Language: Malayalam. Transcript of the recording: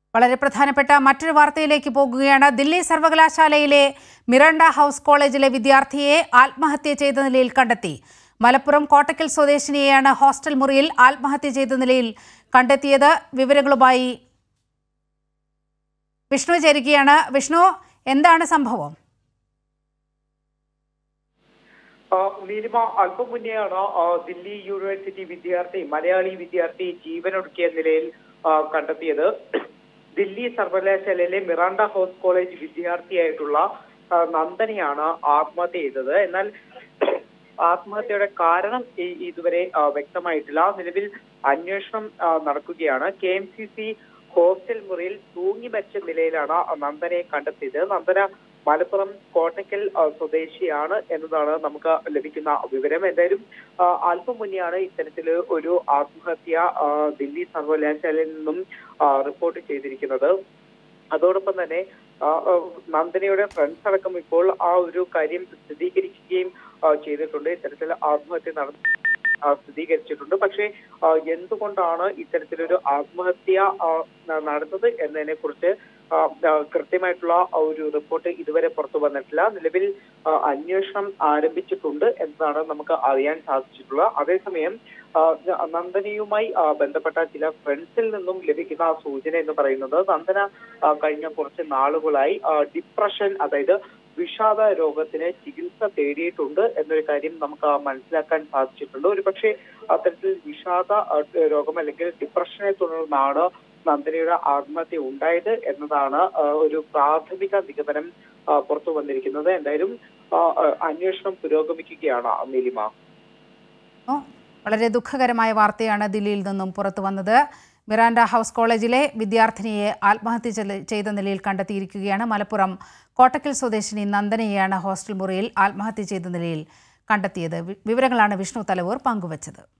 വളരെ പ്രധാനപ്പെട്ട മറ്റൊരു വാർത്തയിലേക്ക് പോകുകയാണ് ദില്ലി സർവകലാശാലയിലെ മിറണ്ട ഹൗസ് കോളേജിലെ വിദ്യാർത്ഥിയെ ആത്മഹത്യ ചെയ്ത നിലയിൽ കണ്ടെത്തി മലപ്പുറം കോട്ടക്കൽ സ്വദേശിനിയെയാണ് ഹോസ്റ്റൽ മുറിയിൽ ആത്മഹത്യ ചെയ്ത നിലയിൽ കണ്ടെത്തിയത് വിവരങ്ങളുമായി വിഷ്ണു ചേരുകയാണ് വിഷ്ണു എന്താണ് സംഭവം ആ, നീലിമ അല്പം മുന്നെയാണ് ആ, ദില്ലി യൂണിവേഴ്സിറ്റി വിദ്യാർത്ഥി മലയാളി വിദ്യാർത്ഥി ജീവനൊടുക്കിയ നിലയിൽ ആ, കണ്ടെത്തിയത് ദില്ലി സർവകലാശാലയിലെ മിറാണ്ട ഹൗസ് കോളേജ് വിദ്യാർത്ഥിയായിട്ടുള്ള ആ, നന്ദനയാണ് ആത്മഹത്യ ചെയ്തത് എന്നാൽ ആത്മഹത്യയുടെ കാരണം ഈ- ഇതുവരെ ആ, വ്യക്തമായിട്ടില്ല നിലവിൽ അന്വേഷണം ആ, നടക്കുകയാണ് K M C C hostel മുറിയിൽ തൂങ്ങി മരിച്ച നിലയിലാണ് നന്ദനയെ കണ്ടെത്തിയത് നന്ദന മലപ്പുറം കോട്ടക്കൽ ആ, സ്വദേശിയാണ് എന്നതാണ് നമുക്ക് ലഭിക്കുന്ന വിവരം എന്തായാലും ആ, അല്പം മുന്നെയാണ് ഇത്തരത്തിൽ ഒരു ആത്മഹത്യ ആ, ദില്ലി സർവകലാശാലയിൽ നിന്നും ആ, റിപ്പോർട്ട് ചെയ്തിരിക്കുന്നത് അതോടൊപ്പം തന്നെ ആ, ആ, നന്ദനയുടെ ഫ്രണ്ട്സ് അടക്കം ഇപ്പോൾ ആ ഒരു കാര്യം സ്ഥിരീകരിക്കുകയും ആ, ചെയ്തിട്ടുണ്ട് ഇത്തരത്തിൽ ആത്മഹത്യ നടന്നു ആ, സ്ഥിരീകരിച്ചിട്ടുണ്ട് പക്ഷേ ആ, എന്തുകൊണ്ടാണ് ഇത്തരത്തിലൊരു ആത്മഹത്യ ആ, ന- നടന്നത് എന്നതിനെ കുറിച്ച് കൃത്യമായിട്ടുള്ള ആ ഒരു റിപ്പോർട്ട് ഇതുവരെ പുറത്തു വന്നിട്ടില്ല നിലവിൽ ആ, അന്വേഷണം ആരംഭിച്ചിട്ടുണ്ട് എന്നതാണ് നമുക്ക് അറിയാൻ സാധിച്ചിട്ടുള്ളത് അതേസമയം ആ, നന്ദനയുമായി ആ, ബന്ധപ്പെട്ട ചില ഫ്രണ്ട്സിൽ നിന്നും ലഭിക്കുന്ന ആ സൂചന എന്ന് പറയുന്നത് നന്ദന ആ, കഴിഞ്ഞ കുറച്ച് നാളുകളായി ആ, ഡിപ്രഷൻ അതായത് വിഷാദ രോഗത്തിന് ചികിത്സ തേടിയിട്ടുണ്ട് എന്നൊരു കാര്യം നമുക്ക് ആ മനസ്സിലാക്കാൻ സാധിച്ചിട്ടുണ്ട് ഒരു പക്ഷേ അത്തരത്തിൽ വിഷാദ ആ, രോഗം അല്ലെങ്കിൽ ഡിപ്രഷനെ തുടർന്നാണ് നന്ദനയുടെ ആത്മഹത്യ ഉണ്ടായത് എന്നതാണ് ആ, ഒരു പ്രാഥമിക നിഗമനം ആ, പുറത്തു വന്നിരിക്കുന്നത് എന്തായാലും ആ, ആ, അന്വേഷണം പുരോഗമിക്കുകയാണ് നീലിമ ഓ, വളരെ ദുഃഖകരമായ വാർത്തയാണ് ദില്ലിയിൽ നിന്നും പുറത്തു വന്നത് മിറാൻഡ ഹൗസ് കോളേജിലെ വിദ്യാർത്ഥിനിയെ ആത്മഹത്യ ചെല- ചെയ്ത നിലയിൽ കണ്ടെത്തിയിരിക്കുകയാണ് മലപ്പുറം കോട്ടക്കൽ സ്വദേശിനി നന്ദനയെയാണ് ഹോസ്റ്റൽ മുറിയിൽ ആത്മഹത്യ ചെയ്ത നിലയിൽ കണ്ടെത്തിയത് വി- വിവരങ്ങളാണ് വിഷ്ണു തലവൂർ പങ്കുവച്ചത്